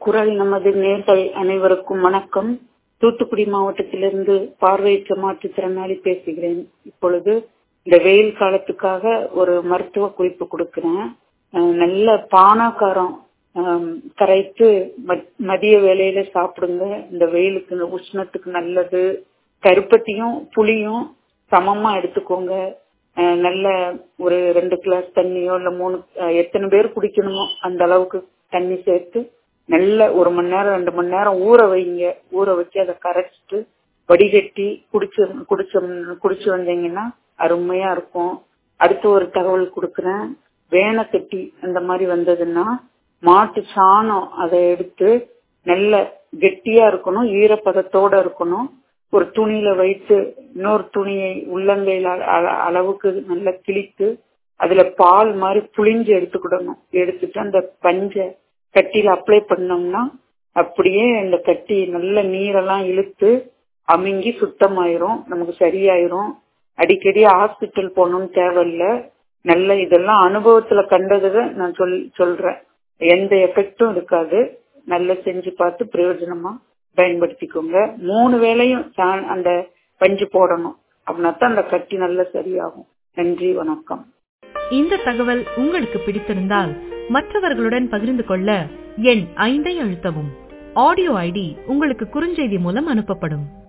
குரல் நமது நேர்கள் அனைவருக்கும் வணக்கம் தூத்துக்குடி மாவட்டத்திலிருந்து பார்வையற்ற மாற்றுத்திறனாளி பேசுகிறேன் இப்பொழுது இந்த வெயில் காலத்துக்காக ஒரு மருத்துவ குறிப்பு கொடுக்கிறேன் அஹ் நல்ல பானாக்காரம் ஆம், கரைத்து மத்- மதிய வேளையில சாப்பிடுங்க இந்த வெயிலுக்கு இந்த உஷ்ணத்துக்கு நல்லது கருப்பட்டியும் புளியும் சமமா எடுத்துக்கோங்க அஹ் நல்ல ஒரு ரெண்டு கிளாஸ் தண்ணியோ இல்ல மூணு அஹ் எத்தனை பேர் குடிக்கணுமோ அந்த அளவுக்கு தண்ணி சேர்த்து நல்ல ஒரு மணி நேரம் ரெண்டு மணி நேரம் ஊற வைங்க ஊற வச்சு அதை கரைச்சிட்டு வடிகட்டி குடிச்சு குடிச்ச குடிச்சு வந்தீங்கன்னா அருமையா இருக்கும் அடுத்து ஒரு தகவல் கொடுக்குறேன் வேனக்கட்டி அந்த மாதிரி வந்ததுன்னா மாட்டு சாணம் அதை எடுத்து நல்ல கெட்டியா இருக்கணும் ஈரப்பதத்தோட இருக்கணும் ஒரு துணியில வைத்து இன்னொரு துணியை உள்ளங்கையில அ- அ- அளவுக்கு நல்லா கிழித்து அதுல பால் மாதிரி புளிஞ்சு எடுத்துக்கிடணும் எடுத்துட்டு அந்த பஞ்சை கட்டியில அப்ளை பண்ணோம்னா அப்படியே அந்த கட்டி நல்ல நீரெல்லாம் இழுத்து அமுங்கி சுத்தமாயிரும் நமக்கு சரியாயிரும் அடிக்கடி ஹாஸ்பிட்டல் போகணும்னு தேவையில்ல நல்ல இதெல்லாம் அனுபவத்துல கண்டதை நான் சொல் சொல்றேன் எந்த எஃபெக்டும் இருக்காது நல்லா செஞ்சு பார்த்து பிரயோஜனமா பயன்படுத்திக்கோங்க மூணு வேளையும் சா- அந்த பஞ்சு போடணும் அப்படின்னா தான் அந்த கட்டி நல்லா சரியாகும் நன்றி வணக்கம் இந்த தகவல் உங்களுக்கு பிடித்திருந்தால் மற்றவர்களுடன் பகிர்ந்து கொள்ள எண் ஐந்தை அழுத்தவும் ஆடியோ ஐடி உங்களுக்கு குறுஞ்செய்தி மூலம் அனுப்பப்படும்